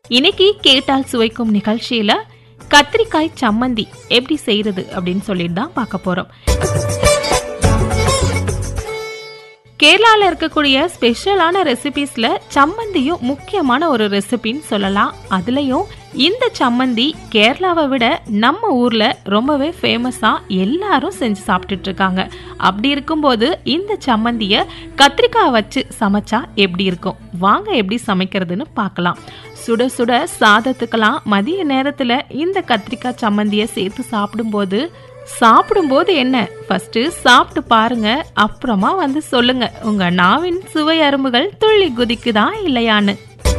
இன்னைக்கு கேட்டால் சுவைக்கும் நிகழ்ச்சியில கத்திரிக்காய் சம்மந்தி எப்படி செய்யறது அப்படின்னு சொல்லிட்டு தான் பார்க்க போறோம் கேரளால இருக்கக்கூடிய ஸ்பெஷலான ரெசிபிஸ்ல சம்மந்தியும் முக்கியமான ஒரு ரெசிபின்னு சொல்லலாம் அதுலயும் இந்த சம்மந்தி கேரளாவை விட நம்ம ஊர்ல ரொம்பவே ஃபேமஸா எல்லாரும் செஞ்சு சாப்பிட்டுட்டு இருக்காங்க அப்படி இருக்கும்போது இந்த சம்மந்திய கத்திரிக்காய் வச்சு சமைச்சா எப்படி இருக்கும் வாங்க எப்படி சமைக்கிறதுன்னு பார்க்கலாம் சுட சுட சாதத்துக்கெல்லாம் மதிய நேரத்துல இந்த கத்திரிக்காய் சம்மந்திய சேர்த்து சாப்பிடும்போது சாப்பிடும்போது என்ன ஃபர்ஸ்ட் சாப்பிட்டு பாருங்க அப்புறமா வந்து சொல்லுங்க உங்க நாவின் சுவை அரும்புகள் துள்ளி குதிக்குதா இல்லையான்னு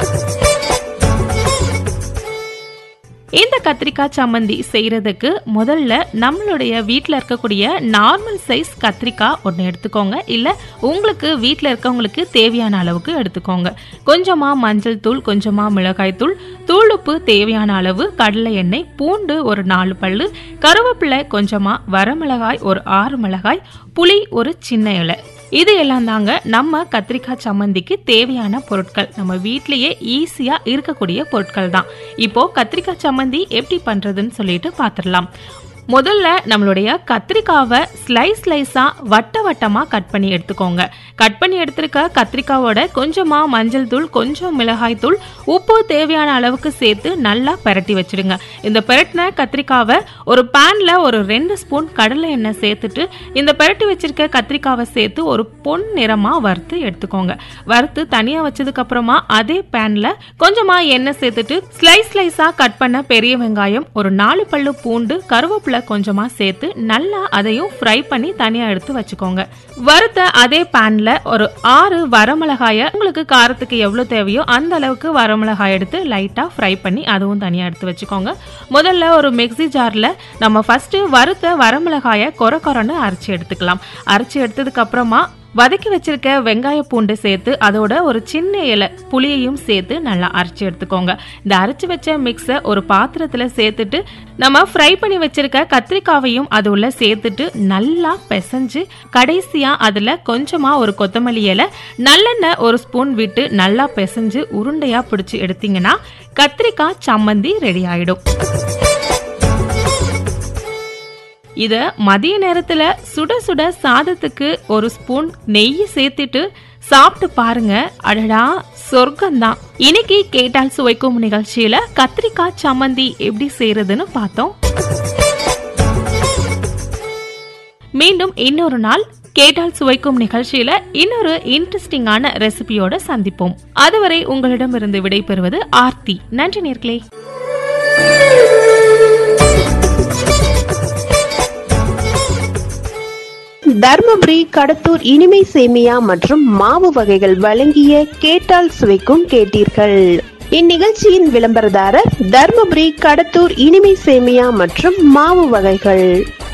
இந்த கத்திரிக்காய் சம்மந்தி செய்யறதுக்கு முதல்ல நம்மளுடைய வீட்டில் இருக்கக்கூடிய நார்மல் சைஸ் கத்திரிக்காய் ஒன்று எடுத்துக்கோங்க இல்லை உங்களுக்கு வீட்டில் இருக்கவங்களுக்கு தேவையான அளவுக்கு எடுத்துக்கோங்க கொஞ்சமாக மஞ்சள் தூள் கொஞ்சமாக மிளகாய் தூள் தூள் உப்பு தேவையான அளவு கடலை எண்ணெய் பூண்டு ஒரு நாலு பல்லு கருவேப்பிலை கொஞ்சமாக வரமிளகாய் ஒரு ஆறு மிளகாய் புளி ஒரு சின்ன இலை இது எல்லாம் தாங்க நம்ம கத்திரிக்காய் சம்மந்திக்கு தேவையான பொருட்கள் நம்ம வீட்லயே ஈஸியா இருக்கக்கூடிய பொருட்கள் தான் இப்போ கத்திரிக்காய் சம்மந்தி எப்படி பண்றதுன்னு சொல்லிட்டு பார்த்துடலாம் முதல்ல நம்மளுடைய கத்திரிக்காவை ஸ்லைஸ் ஸ்லைஸா வட்ட வட்டமா கட் பண்ணி எடுத்துக்கோங்க கட் பண்ணி எடுத்திருக்க கத்திரிக்காவோட கொஞ்சமா மஞ்சள் தூள் கொஞ்சம் மிளகாய் தூள் உப்பு தேவையான அளவுக்கு சேர்த்து நல்லா பெரட்டி வச்சிடுங்க இந்த பெரட்டின கத்திரிக்காவை ஒரு பேன்ல ஒரு ரெண்டு ஸ்பூன் கடலை எண்ணெய் சேர்த்துட்டு இந்த பெரட்டி வச்சிருக்க கத்திரிக்காவை சேர்த்து ஒரு பொன் நிறமா வறுத்து எடுத்துக்கோங்க வறுத்து தனியா வச்சதுக்கு அப்புறமா அதே பேன்ல கொஞ்சமா எண்ணெய் சேர்த்துட்டு ஸ்லைஸ் ஸ்லைஸா கட் பண்ண பெரிய வெங்காயம் ஒரு நாலு பல்லு பூண்டு கருவேப்பிலை கொஞ்சமா சேர்த்து நல்லா அதையும் ஃப்ரை பண்ணி தனியா எடுத்து வச்சுக்கோங்க வறுத்த அதே பேன்ல ஒரு ஆறு வரமிளகாய உங்களுக்கு காரத்துக்கு எவ்வளவு தேவையோ அந்த அளவுக்கு வரமிளகாய் எடுத்து லைட்டா ஃப்ரை பண்ணி அதுவும் தனியா எடுத்து வச்சுக்கோங்க முதல்ல ஒரு மிக்ஸி ஜார்ல நம்ம ஃபர்ஸ்ட் வறுத்த வரமிளகாய கொர கொரன்னு அரைச்சி எடுத்துக்கலாம் அரைச்சி எடுத்ததுக்கு அப்புறமா வதக்கி வச்சிருக்க வெங்காய பூண்டு சேர்த்து அதோட ஒரு சின்ன இலை புளியையும் சேர்த்து நல்லா அரைச்சி எடுத்துக்கோங்க இந்த அரைச்சி வச்ச மிக்ஸை ஒரு பாத்திரத்துல சேர்த்துட்டு நம்ம ஃப்ரை பண்ணி வச்சிருக்க கத்திரிக்காவையும் அது உள்ள சேர்த்துட்டு நல்லா பிசைஞ்சு கடைசியா அதுல கொஞ்சமா ஒரு கொத்தமல்லி இலை நல்லெண்ணெய் ஒரு ஸ்பூன் விட்டு நல்லா பிசைஞ்சு உருண்டையா பிடிச்சி எடுத்தீங்கன்னா கத்திரிக்காய் சம்மந்தி ரெடி ஆயிடும் இத மதிய நேரத்துல சுட சுட சாதத்துக்கு ஒரு ஸ்பூன் நெய் சேர்த்துட்டு சாப்பிட்டு பாருங்க அடடா சொர்க்கம்தான் இன்னைக்கு கேட்டால் சுவைக்கும் நிகழ்ச்சியில கத்திரிக்காய் சம்மந்தி எப்படி செய்யறதுன்னு பார்த்தோம் மீண்டும் இன்னொரு நாள் கேட்டால் சுவைக்கும் நிகழ்ச்சியில இன்னொரு இன்ட்ரெஸ்டிங்கான ரெசிபியோட சந்திப்போம் அதுவரை உங்களிடமிருந்து விடைபெறுவது ஆர்த்தி நன்றி நேர்களே தர்மபுரி கடத்தூர் இனிமை சேமியா மற்றும் மாவு வகைகள் வழங்கிய கேட்டால் சுவைக்கும் கேட்டீர்கள் இந்நிகழ்ச்சியின் விளம்பரதாரர் தர்மபுரி கடத்தூர் இனிமை சேமியா மற்றும் மாவு வகைகள்